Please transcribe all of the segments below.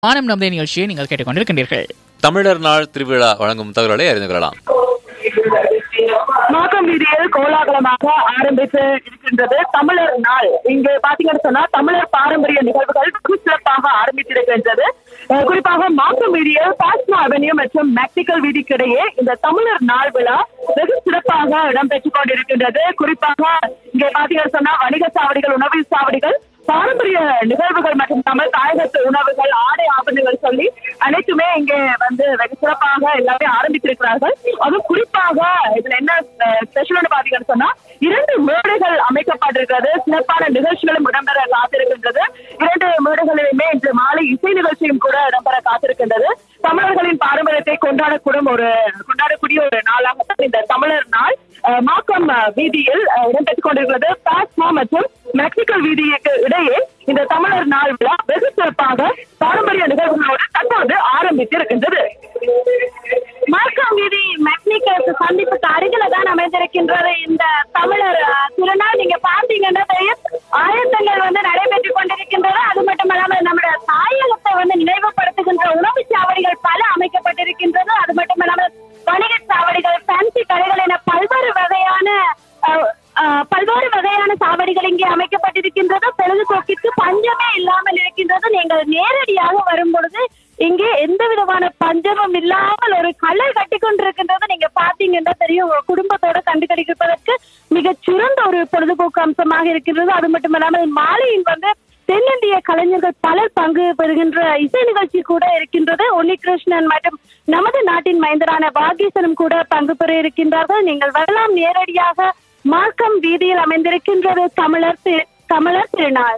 வானம் நம்பே நிகழ்ச்சியை நீங்கள் கேட்டுக்கொண்டிருக்கின்றீர்கள் தமிழர் நாள் திருவிழா வழங்கும் தகவல்களை அறிந்து கொள்ளலாம் மாக்கம் வீதியில் கோலாகலமாக ஆரம்பித்து இருக்கின்றது தமிழர் நாள் இங்கு பாத்தீங்கன்னு சொன்னா தமிழர் பாரம்பரிய நிகழ்வுகள் வெகு சிறப்பாக ஆரம்பித்திருக்கின்றது அஹ் குறிப்பாக மாக்கம் வீதியில் பாஸ்மா அவென்யூ மற்றும் மெக்சிக்கல் வீதிக்கு இடையே இந்த தமிழர் நாள் விழா வெகு சிறப்பாக இடம்பெற்றுக் கொண்டிருக்கின்றது குறிப்பாக இங்கே பாத்தீங்கன்னு சொன்னா வணிக சாவடிகள் உணவு சாவடிகள் பாரம்பரிய நிகழ்வுகள் மற்றும் தமிழ் தாயகத்து உணவுகள் ஆடை ஆபரணங்கள் சொல்லி அனைத்துமே இங்கே வந்து வெகு சிறப்பாக எல்லாமே ஆரம்பித்திருக்கிறார்கள் அதுவும் குறிப்பாக இதுல என்ன ஸ்பெஷல்னு பாத்தீங்கன்னு சொன்னா இரண்டு மேடைகள் அமைக்கப்பட்டிருக்கிறது சிறப்பான நிகழ்ச்சிகளும் இடம்பெற காத்திருக்கின்றது இரண்டு மேடைகளிலுமே இன்று மாலை இசை நிகழ்ச்சியும் கூட இடம்பெற காத்திருக்கின்றது தமிழர்களின் பாரம்பரியத்தை கொண்டாடக்கூடும் ஒரு கொண்டாடக்கூடிய ஒரு நாளாக இந்த தமிழர் நாள் அஹ், மாக்கம் அஹ், வீதியில் அஹ், இடம்பெற்றுக் கொண்டிருக்கிறது பாஸ்மா மற்றும் மெக்சிக்கல் வீதிக்கு இடையே இந்த தமிழர் நாள் விழா வெகு சிறப்பாக பாரம்பரிய நிகழ்வுகளோடு தற்போது ஆரம்பித்திருக்கின்றது மார்க்கம் வீதி மெக்னிக்கல் சந்திப்புக்கு அருகில தான் அமைந்திருக்கின்றது இந்த தமிழர் அஹ், திருநாள் நீங்க பாத்தீங்கன்னா தெரியும் ஆயத்தங்கள் வந்து நடைபெற்றுக் கொண்டிருக்கின்றன அது மட்டுமல்லாமல் நம்முடைய தாயகத்தை வந்து நினைவுபடுத்துகின்ற உணவு சாவடிகள் பல அமைக்கப்பட்டிருக்கின்றது அது மட்டுமல்லாமல் வணிக சாவடிகள் ஃபேன்சி கடைகள் என பல்வேறு வகையான அஹ், அஹ், பல்வேறு வகையான சாவடிகள் இங்கே அமைக்கப்பட்டிருக்கின்றது பொழுதுபோக்கிற்கு பஞ்சமே இல்லாமல் இருக்கின்றது நீங்கள் நேரடியாக வரும் பொழுது இங்கே எந்த விதமான பஞ்சமும் இல்லாமல் ஒரு கலை கட்டி கொண்டிருக்கின்றது நீங்க பாத்தீங்கன்னா தெரியும் ஒரு குடும்பத்தோட கண்டு கடிப்பதற்கு மிகச் சிறந்த ஒரு பொழுதுபோக்கு அம்சமாக இருக்கின்றது அது மட்டுமல்லாமல் மாலையில் வந்து தென்னிந்திய கலைஞர்கள் பலர் பங்கு பெறுகின்ற இசை நிகழ்ச்சி கூட இருக்கின்றது உன்னிகிருஷ்ணன் மற்றும் நமது நாட்டின் மைந்தரான பாகீசனும் கூட பங்கு பெற இருக்கின்றார்கள் நீங்கள் வரலாம் நேரடியாக மார்க்கம் வீதியில் அமைந்திருக்கின்றது தமிழர் தி- தமிழர் திருநாள்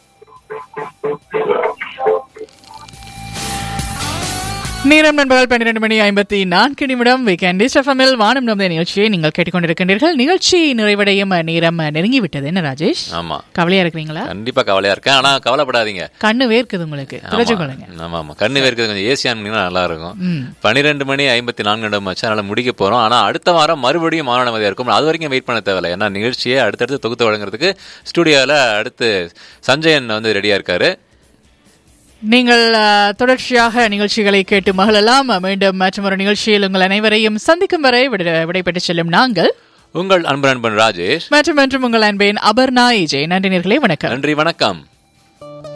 நேரம் நண்பர்கள் பன்னிரண்டு மணி ஐம்பத்தி நான்கு நிமிடம் வீக்கெண்ட் எஃப்எம்எல் வானம் நம்பே நிகழ்ச்சியை நீங்கள் கேட்டுக்கொண்டிருக்கின்றீர்கள் நிகழ்ச்சி நிறைவடையும் நேரம் நெருங்கிவிட்டது என்ன ராஜேஷ் ஆமா கவலையா இருக்கிறீங்களா கண்டிப்பா கவலையா இருக்கேன் ஆனா கவலைப்படாதீங்க கண்ணு வேர்க்குது உங்களுக்கு ஆமா. துறைச்சுக்கொள்ளுங்க ஆமா ஆமா கண்ணு வேர்க்கிறது கொஞ்சம் ஏசி ஆனீங்கன்னா நல்லா இருக்கும் ம். பன்னிரெண்டு மணி ஐம்பத்தி நான்கு நிமிடம் ஆச்சு அதனால முடிக்க போறோம் ஆனா அடுத்த வாரம் மறுபடியும் மாநில மதியா இருக்கும் அது வரைக்கும் வெயிட் பண்ண தேவையில்லை ஏன்னா நிகழ்ச்சியை அடுத்தடுத்து தொகுத்து வழங்குறதுக்கு ஸ்டுடியோல அடுத்து சஞ்சயன் வந்து ரெடியா இருக்காரு நீங்கள் அஹ், தொடர்ச்சியாக நிகழ்ச்சிகளை கேட்டு மகளெல்லாம் மீண்டும் மற்றும் ஒரு நிகழ்ச்சியில் உங்கள் அனைவரையும் சந்திக்கும் வரை விடை- விடைபெற்று செல்லும் நாங்கள் உங்கள் அன்பு நண்பன் ராஜேஷ் மற்றும் மற்றும் உங்கள் அன்பேன் அபர்ணா இஜய் நன்றி நேர்களே வணக்கம் நன்றி வணக்கம்